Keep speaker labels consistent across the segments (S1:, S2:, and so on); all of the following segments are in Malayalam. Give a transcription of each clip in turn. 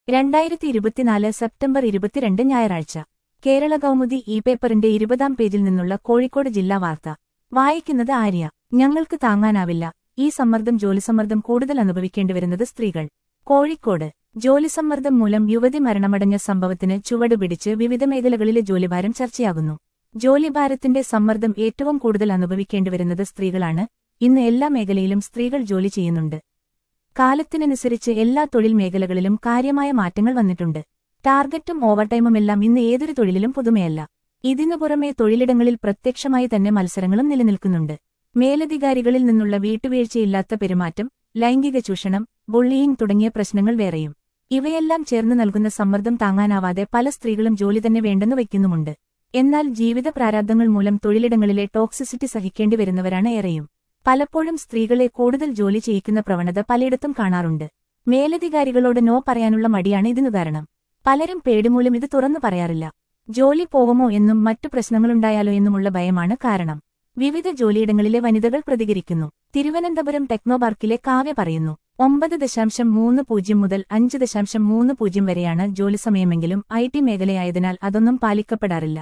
S1: രണ്ടായിരത്തി ഇരുപത്തിനാല് സെപ്റ്റംബർ ഇരുപത്തിരണ്ട് ഞായറാഴ്ച കേരള കൗമുദി ഇ പേപ്പറിന്റെ ഇരുപതാം പേജിൽ നിന്നുള്ള കോഴിക്കോട് ജില്ലാ വാർത്ത വായിക്കുന്നത് ആര്യ ഞങ്ങൾക്ക് താങ്ങാനാവില്ല ഈ സമ്മർദ്ദം ജോലിസമ്മർദ്ദം കൂടുതൽ അനുഭവിക്കേണ്ടിവരുന്നത് സ്ത്രീകൾ കോഴിക്കോട് ജോലിസമ്മർദ്ദം മൂലം യുവതി മരണമടഞ്ഞ സംഭവത്തിന് ചുവടുപിടിച്ച് വിവിധ മേഖലകളിലെ ജോലിഭാരം ചർച്ചയാകുന്നു ജോലിഭാരത്തിന്റെ സമ്മർദ്ദം ഏറ്റവും കൂടുതൽ അനുഭവിക്കേണ്ടിവരുന്നത് സ്ത്രീകളാണ് ഇന്ന് എല്ലാ മേഖലയിലും സ്ത്രീകൾ ജോലി ചെയ്യുന്നുണ്ട് കാലത്തിനനുസരിച്ച് എല്ലാ തൊഴിൽ മേഖലകളിലും കാര്യമായ മാറ്റങ്ങൾ വന്നിട്ടുണ്ട് ടാർഗറ്റും ഓവർടൈമുമെല്ലാം ഇന്ന് ഏതൊരു തൊഴിലിലും പുതുമയല്ല ഇതിനു പുറമെ തൊഴിലിടങ്ങളിൽ പ്രത്യക്ഷമായി തന്നെ മത്സരങ്ങളും നിലനിൽക്കുന്നുണ്ട് മേലധികാരികളിൽ നിന്നുള്ള വീട്ടുവീഴ്ചയില്ലാത്ത പെരുമാറ്റം ലൈംഗിക ചൂഷണം ബുള്ളിയിങ് തുടങ്ങിയ പ്രശ്നങ്ങൾ വേറെയും ഇവയെല്ലാം ചേർന്ന് നൽകുന്ന സമ്മർദ്ദം താങ്ങാനാവാതെ പല സ്ത്രീകളും ജോലി തന്നെ വേണ്ടെന്ന് വയ്ക്കുന്നുമുണ്ട് എന്നാൽ ജീവിത പ്രാരാബ്ദങ്ങൾ മൂലം തൊഴിലിടങ്ങളിലെ ടോക്സിസിറ്റി സഹിക്കേണ്ടി വരുന്നവരാണ് ഏറെയും പലപ്പോഴും സ്ത്രീകളെ കൂടുതൽ ജോലി ചെയ്യിക്കുന്ന പ്രവണത പലയിടത്തും കാണാറുണ്ട് മേലധികാരികളോട് നോ പറയാനുള്ള മടിയാണ് ഇതിനു കാരണം പലരും പേടിമൂലം ഇത് തുറന്നു പറയാറില്ല ജോലി പോകുമോ എന്നും മറ്റു പ്രശ്നങ്ങളുണ്ടായാലോ എന്നുമുള്ള ഭയമാണ് കാരണം വിവിധ ജോലിയിടങ്ങളിലെ വനിതകൾ പ്രതികരിക്കുന്നു തിരുവനന്തപുരം ടെക്നോപാർക്കിലെ കാവ്യ പറയുന്നു ഒമ്പത് ദശാംശം മൂന്ന് പൂജ്യം മുതൽ അഞ്ച് ദശാംശം മൂന്ന് പൂജ്യം വരെയാണ് ജോലി സമയമെങ്കിലും ഐ ടി മേഖലയായതിനാൽ അതൊന്നും പാലിക്കപ്പെടാറില്ല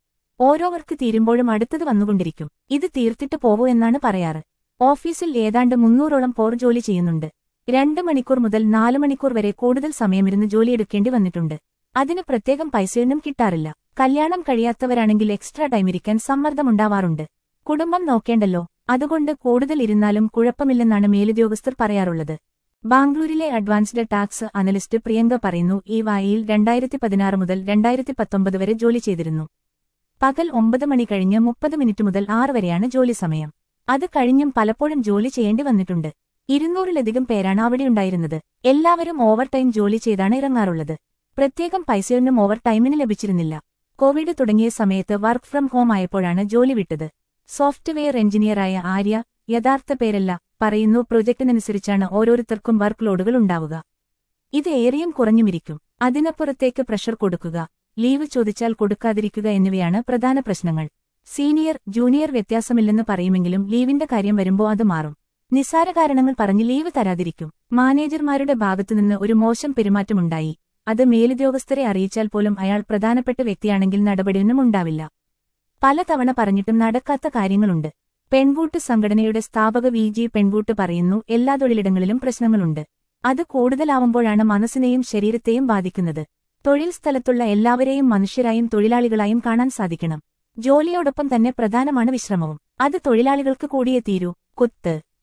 S1: ഓരോ വർക്ക് തീരുമ്പോഴും അടുത്തത് വന്നുകൊണ്ടിരിക്കും ഇത് തീർത്തിട്ട് പോവൂ എന്നാണ് പറയാറ് ഓഫീസിൽ ഏതാണ്ട് മുന്നൂറോളം പോർ ജോലി ചെയ്യുന്നുണ്ട് രണ്ട് മണിക്കൂർ മുതൽ നാല് മണിക്കൂർ വരെ കൂടുതൽ സമയമിരുന്ന് ജോലിയെടുക്കേണ്ടി വന്നിട്ടുണ്ട് അതിന് പ്രത്യേകം പൈസയൊന്നും കിട്ടാറില്ല കല്യാണം കഴിയാത്തവരാണെങ്കിൽ എക്സ്ട്രാ ടൈം ഇരിക്കാൻ സമ്മർദ്ദമുണ്ടാവാറുണ്ട് കുടുംബം നോക്കേണ്ടല്ലോ അതുകൊണ്ട് കൂടുതൽ ഇരുന്നാലും കുഴപ്പമില്ലെന്നാണ് മേലുദ്യോഗസ്ഥർ പറയാറുള്ളത് ബാംഗ്ലൂരിലെ അഡ്വാൻസ്ഡ് ടാക്സ് അനലിസ്റ്റ് പ്രിയങ്ക പറയുന്നു ഈ വായിൽ രണ്ടായിരത്തി പതിനാറ് മുതൽ രണ്ടായിരത്തി പത്തൊമ്പത് വരെ ജോലി ചെയ്തിരുന്നു പകൽ ഒമ്പത് മണി കഴിഞ്ഞ് മുപ്പത് മിനിറ്റ് മുതൽ ആറ് വരെയാണ് ജോലി സമയം അത് കഴിഞ്ഞും പലപ്പോഴും ജോലി ചെയ്യേണ്ടി വന്നിട്ടുണ്ട് ഇരുന്നൂറിലധികം പേരാണ് അവിടെയുണ്ടായിരുന്നത് എല്ലാവരും ഓവർ ടൈം ജോലി ചെയ്താണ് ഇറങ്ങാറുള്ളത് പ്രത്യേകം പൈസയൊന്നും ഓവർ ടൈമിന് ലഭിച്ചിരുന്നില്ല കോവിഡ് തുടങ്ങിയ സമയത്ത് വർക്ക് ഫ്രം ഹോം ആയപ്പോഴാണ് ജോലി വിട്ടത് സോഫ്റ്റ്വെയർ എഞ്ചിനീയറായ ആര്യ യഥാർത്ഥ പേരല്ല പറയുന്നു പ്രൊജക്ടിനനുസരിച്ചാണ് ഓരോരുത്തർക്കും വർക്ക് ലോഡുകൾ ഉണ്ടാവുക ഇത് ഏറിയും കുറഞ്ഞുമിരിക്കും അതിനപ്പുറത്തേക്ക് പ്രഷർ കൊടുക്കുക ലീവ് ചോദിച്ചാൽ കൊടുക്കാതിരിക്കുക എന്നിവയാണ് പ്രധാന പ്രശ്നങ്ങൾ സീനിയർ ജൂനിയർ വ്യത്യാസമില്ലെന്ന് പറയുമെങ്കിലും ലീവിന്റെ കാര്യം വരുമ്പോൾ അത് മാറും നിസ്സാര കാരണങ്ങൾ പറഞ്ഞ് ലീവ് തരാതിരിക്കും മാനേജർമാരുടെ ഭാഗത്തുനിന്ന് ഒരു മോശം പെരുമാറ്റമുണ്ടായി അത് മേലുദ്യോഗസ്ഥരെ അറിയിച്ചാൽ പോലും അയാൾ പ്രധാനപ്പെട്ട വ്യക്തിയാണെങ്കിൽ നടപടിയൊന്നും ഉണ്ടാവില്ല പലതവണ പറഞ്ഞിട്ടും നടക്കാത്ത കാര്യങ്ങളുണ്ട് പെൺകൂട്ട് സംഘടനയുടെ സ്ഥാപക വി ജി പെൺകൂട്ട് പറയുന്നു എല്ലാ തൊഴിലിടങ്ങളിലും പ്രശ്നങ്ങളുണ്ട് അത് കൂടുതലാവുമ്പോഴാണ് മനസ്സിനെയും ശരീരത്തെയും ബാധിക്കുന്നത് തൊഴിൽ സ്ഥലത്തുള്ള എല്ലാവരെയും മനുഷ്യരായും തൊഴിലാളികളായും കാണാൻ സാധിക്കണം ജോലിയോടൊപ്പം തന്നെ പ്രധാനമാണ് വിശ്രമവും അത് തൊഴിലാളികൾക്ക് കൂടിയേ തീരൂ കുത്ത്